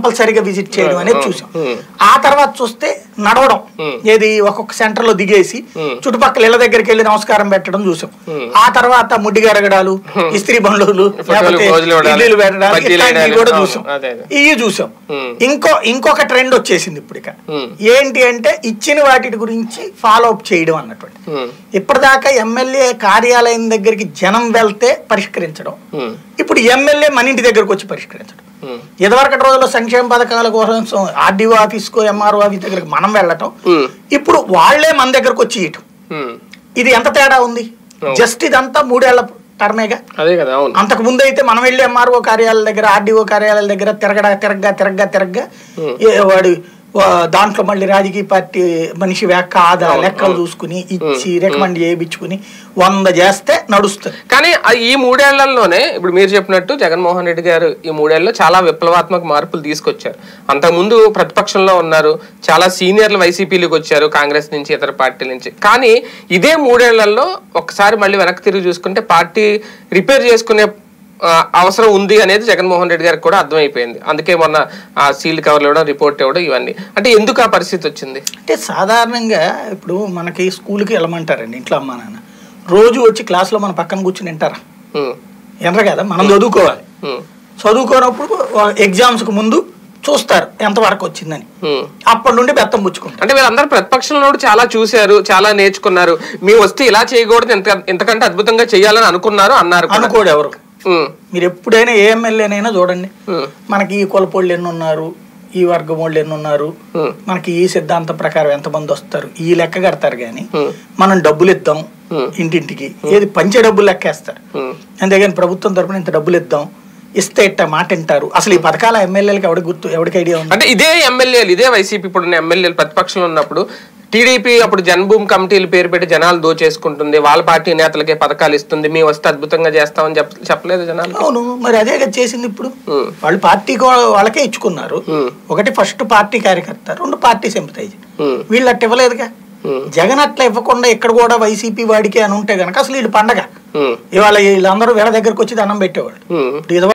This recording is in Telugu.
కంపల్సరీగా విజిట్ చేయడం అనేది చూసాం Hmm. ఆ తర్వాత చూస్తే నడవడం Hmm. ఏది ఒక్కొక్క సెంటర్ లో దిగేసి Hmm. చుట్టుపక్కల ఇళ్ళ దగ్గరికి వెళ్ళి నమస్కారం పెట్టడం చూసాం Hmm. ఆ తర్వాత ముడ్డి గరగడాలు ఇస్త్రీ బండ్లు ఫోటోలు, పోజులు ఇవ్వడాలు, ఇడ్లీలు పెట్టడాలు బజ్జీలు ఇట్లాంటివి వేయడాలు. కూడా అవును, చూసాం అదే, అదే. ఇవి చూసాం Hmm. ఇంకో ఇంకొక ట్రెండ్ వచ్చేసింది ఇప్పుడు ఇక Hmm. ఏంటి అంటే ఇచ్చిన వాటి గురించి ఫాలో అప్ చేయడం అన్నటువంటి ఉమ్, ఇప్పటిదాకా ఎమ్మెల్యే కార్యాలయం దగ్గరికి జనం వెళ్తే పరిష్కరించడం ఉమ్, ఇప్పుడు ఎమ్మెల్యే మన ఇంటి దగ్గరకు వచ్చి పరిష్కరించడం ఉమ్, ఇదివరకటి రోజుల్లో సంక్షేమ పథకాల కోసం ఆర్డీఓ ఆఫీస్కో ఎంఆర్ఓ ఆఫీస్ దగ్గరికి మనం వెళ్ళటం ఉమ్, ఇప్పుడు వాళ్ళే మన దగ్గరకు వచ్చి ఇయటం ఉమ్. ఇది ఎంత తేడా ఉంది అవును. జస్ట్ ఇదంతా మూడేళ్ల టర్మేగా అదే కదా అవును అంతకు ముందు అయితే మనం వెళ్ళి ఎంఆర్ఓ కార్యాలయాల దగ్గర ఆర్డీఓ కార్యాలయాల దగ్గర తిరగడా తిరగ్గా తిరగ్గా తిరగ్గా Hmm. ఏ వాడు వా- దాంట్లో మళ్ళీ రాజకీయ పార్టీ మనిషి వ్యాక్క ఆదా అవును, లెక్కలు అవును. చూసుకుని ఇచ్చి రికమెండ్ చేయించుకుని వంద చేస్తే నడుస్తుంది కానీ ఆ ఈ మూడేళ్లలోనే ఇప్పుడు మీరు చెప్పినట్టు జగన్మోహన్ రెడ్డి గారు ఈ మూడేళ్లలో చాలా విప్లవాత్మక మార్పులు తీసుకొచ్చారు అంతకుముందు ప్రతిపక్షంలో ఉన్నారు చాలా సీనియర్లు వైసీపీలోకి వచ్చారు కాంగ్రెస్ నుంచి ఇతర పార్టీల నుంచి కానీ ఇదే మూడేళ్లలో ఒకసారి మళ్ళీ వెనక్కి తిరిగి చూసుకుంటే పార్టీ రిపేర్ చేసుకునే ఆ, అవసరం ఉంది అనేది జగన్మోహన్ రెడ్డి గారికి కూడా అర్థమైపోయింది అందుకే మొన్న ఆ సీల్డ్ కవర్లు ఇవ్వడం రిపోర్ట్ ఇవ్వడం ఇవన్నీ అంటే ఎందుకు ఆ పరిస్థితి వచ్చింది అంటే సాధారణంగా ఇప్పుడు మనకి స్కూల్కి వెళ్ళమంటారండి ఇంట్లో అమ్మా నాన్న రోజు వచ్చి క్లాస్లో మన పక్కన కూర్చుని వింటారా ఉమ్, వినరు కదా మనం చదువుకోవాలి ఉమ్, చదువుకోనప్పుడు ఎగ్జామ్స్కి ముందు చూస్తారు ఎంతవరకు వచ్చిందని ఉమ్. అప్పటి నుండి బెత్తం పుచ్చుకుంటారు అంటే వీళ్ళందరూ ప్రతిపక్షంలో కూడా చాలా చూశారు చాలా నేర్చుకున్నారు మేము వస్తే ఇలా చేయకూడదు ఇంత ఇంతకంటే అద్భుతంగా చేయాలని అనుకున్నారు అన్నారు కూడా. అనుకోడు ఎవరు ఉమ్, మీరు ఎప్పుడైనా ఏ ఎమ్మెల్యేనైనా చూడండి ఉమ్, మనకి ఈ కులపోళ్ళు ఎన్ని ఉన్నారు ఈ వర్గం వాళ్ళు ఎన్ని ఉన్నారు ఉమ్, మనకి ఈ సిద్ధాంతం ప్రకారం ఎంతమంది వస్తారు ఈ లెక్క కడతారు కానీ ఉమ్, మనం డబ్బులు ఇద్దాం Hmm. ఇంటింటికి ఏది పంచే డబ్బులు లెక్కేస్తారు ఉమ్. అంతేగాని ప్రభుత్వం తరపున ఇంత డబ్బులు ఇద్దాం ఇస్తే ఇట్ట మాట వింటారు అసలు ఈ పథకాల ఎమ్మెల్యేలకి ఎవరికి గుర్తు ఎవరికి ఐడియా ఉంది అంటే ఇదే ఎమ్మెల్యేలు ఇదే వైసీపీ ఇప్పుడు ఎమ్మెల్యేలు ప్రతిపక్షంలో ఉన్నప్పుడు టీడీపీ అప్పుడు జన్మభూమి కమిటీలు పేరు పెట్టి జనాలు దోచేసుకుంటుంది వాళ్ళ పార్టీ నేతలకే పథకాలు ఇస్తుంది మేము వస్తే అద్భుతంగా చేస్తామని చెప్ప చెప్పలేదు జనాలు అవును మరి అదే కదా చేసింది ఇప్పుడు Hmm. వాళ్ళు పార్టీకి వాళ్ళకే ఇచ్చుకున్నారు Hmm. ఒకటి ఫస్ట్ పార్టీ కార్యకర్త రెండు పార్టీ సింపతైజ్ ఉమ్, వీళ్ళు అట్ట ఇవ్వలేదుగా ఉమ్, జగన్ అట్లా ఇవ్వకుండా ఇక్కడ కూడా వైసీపీ వాడికి అని ఉంటే గనక అసలు వీళ్ళు పండగ ఉమ్, ఇవాళ వీళ్ళందరూ వీళ్ళ దగ్గరకు వచ్చి దండం పెట్టేవాళ్ళు ఉమ్. ఇప్పుడు ఇది